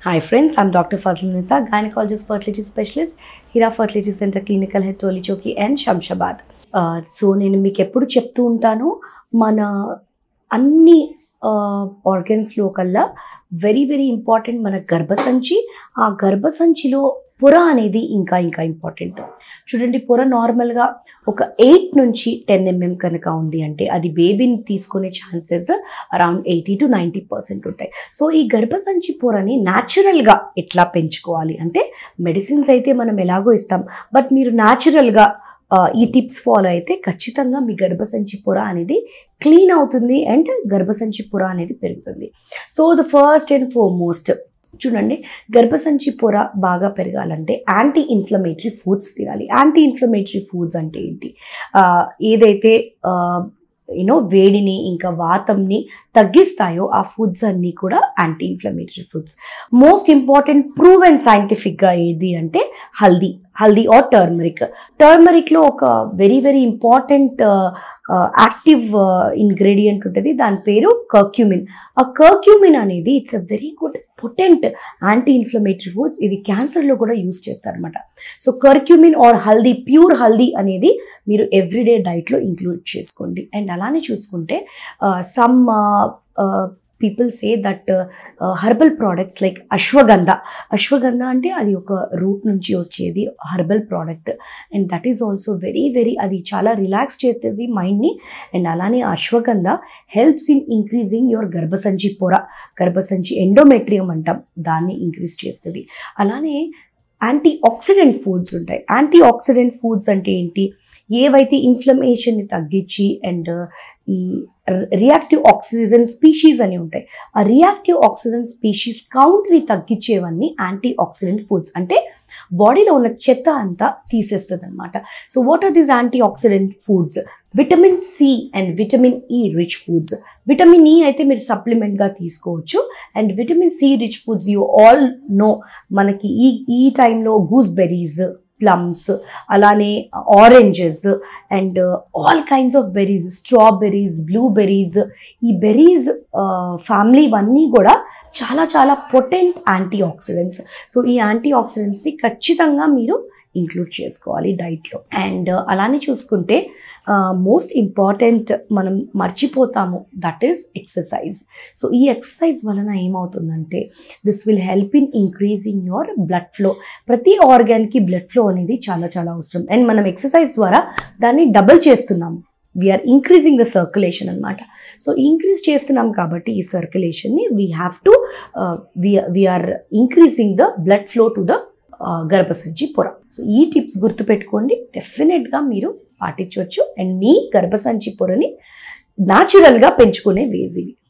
Hi friends, I'm Dr. Fazil Nisa, gynecologist fertility specialist, Hira Fertility Center Clinical Head Tolichoki and Shamshabad. So నేను మీకు ఎప్పుడు చెప్తూ ఉంటాను మన అన్ని ఆర్గన్స్లో కల్లా వెరీ వెరీ ఇంపార్టెంట్ మన గర్భసంచి ఆ గర్భసంచిలో పొర అనేది ఇంకా ఇంకా ఇంపార్టెంట్ చూడండి పొర నార్మల్గా ఒక ఎయిట్ నుంచి టెన్ ఎంఎం కనుక ఉంది అంటే అది బేబీని తీసుకునే chances around eighty to ninety percent ఉంటాయి సో ఈ గర్భసంచి పొరని న్యాచురల్గా ఎట్లా పెంచుకోవాలి అంటే మెడిసిన్స్ అయితే మనం ఎలాగో ఇస్తాం బట్ మీరు న్యాచురల్గా ఈ టిప్స్ ఫాలో అయితే ఖచ్చితంగా మీ గర్భసంచి పొర అనేది క్లీన్ అవుతుంది అండ్ గర్భసంచి పొర అనేది పెరుగుతుంది so the first and foremost చూడండి గర్భసంచి పొర బాగా పెరగాలంటే యాంటీ ఇన్ఫ్లమేటరీ ఫుడ్స్ తినాలి యాంటీ ఇన్ఫ్లమేటరీ ఫుడ్స్ అంటే ఏంటి ఆ, ఏదైతే యూనో వేడిని ఇంకా వాతంని తగ్గిస్తాయో ఆ ఫుడ్స్ అన్నీ కూడా anti inflammatory foods most important prove and సైంటిఫిక్గా ఏది అంటే హల్దీ హల్దీ ఆర్ టర్మరిక్ టర్మరిక్లో ఒక very very important active ingredient ఉంటుంది దాని పేరు కర్క్యూమిన్ ఆ కర్క్యూమిన్ అనేది it's a very good potent anti inflammatory foods ఇది క్యాన్సర్లో కూడా యూస్ చేస్తారనమాట so curcumin or haldi pure haldi అనేది మీరు ఎవ్రీడే డైట్లో ఇంక్లూడ్ చేసుకోండి అండ్ అలానే చూసుకుంటే some people say that herbal products like ashwagandha ashwagandha అంటే అది ఒక రూట్ నుంచి వచ్చేది herbal product and that is also very very అది చాలా రిలాక్స్ చేసేది మైండ్ని అండ్ అలానే ashwagandha helps in increasing your గర్భసంచి పొర గర్భసంచి ఎండోమెట్రియం అంటాం దాన్ని ఇంక్రీజ్ చేస్తుంది అలానే యాంటీ ఆక్సిడెంట్ ఫుడ్స్ ఉంటాయి యాంటీ ఆక్సిడెంట్ ఫుడ్స్ అంటే ఏంటి ఏవైతే ఇన్ఫ్లమేషన్ని తగ్గించి అండ్ ఈ రియాక్టివ్ ఆక్సిజన్ స్పీషీస్ అని ఉంటాయి ఆ రియాక్టివ్ ఆక్సిజన్ స్పీషీస్ కౌంట్ని తగ్గించేవన్నీ యాంటీ ఆక్సిడెంట్ ఫుడ్స్ అంటే బాడీలో ఉన్న చెత్త అంతా తీసేస్తుంది అనమాట so what are these antioxidant foods vitamin C and vitamin E rich foods vitamin E అయితే మీరు సప్లిమెంట్గా తీసుకోవచ్చు and vitamin C rich foods you all know మనకి ఈ ఈ టైంలో గూస్ బెర్రీస్ ప్లమ్స్ అలానే oranges and all kinds of berries strawberries blueberries ఈ బెర్రీస్ ఫ్యామిలీ ఇవన్నీ కూడా చాలా చాలా పొటెంట్ యాంటీ ఆక్సిడెంట్స్ సో ఈ యాంటీ ఆక్సిడెంట్స్ని ఖచ్చితంగా మీరు ఇంక్లూడ్ చేసుకోవాలి డైట్లో అండ్ అలానే చూసుకుంటే మోస్ట్ ఇంపార్టెంట్ మనం మర్చిపోతాము దట్ ఈస్ ఎక్సర్సైజ్ సో ఈ ఎక్సర్సైజ్ వలన ఏమవుతుందంటే this will help in increasing your blood flow ప్రతి ఆర్గాన్కి బ్లడ్ ఫ్లో అనేది చాలా చాలా అవసరం అండ్ మనం ఎక్సర్సైజ్ ద్వారా దాన్ని డబుల్ చేస్తున్నాము వీఆర్ ఇంక్రీజింగ్ ద సర్క్యులేషన్ అనమాట సో ఇంక్రీజ్ చేస్తున్నాం కాబట్టి ఈ సర్క్యులేషన్ని we have to we are increasing the blood flow to the గర్భసంచి పొర సో ఈ టిప్స్ గుర్తుపెట్టుకోండి డెఫినెట్గా మీరు పాటించవచ్చు అండ్ మీ గర్భసంచి పొరని న్యాచురల్గా పెంచుకునే వేజ్ ఇవి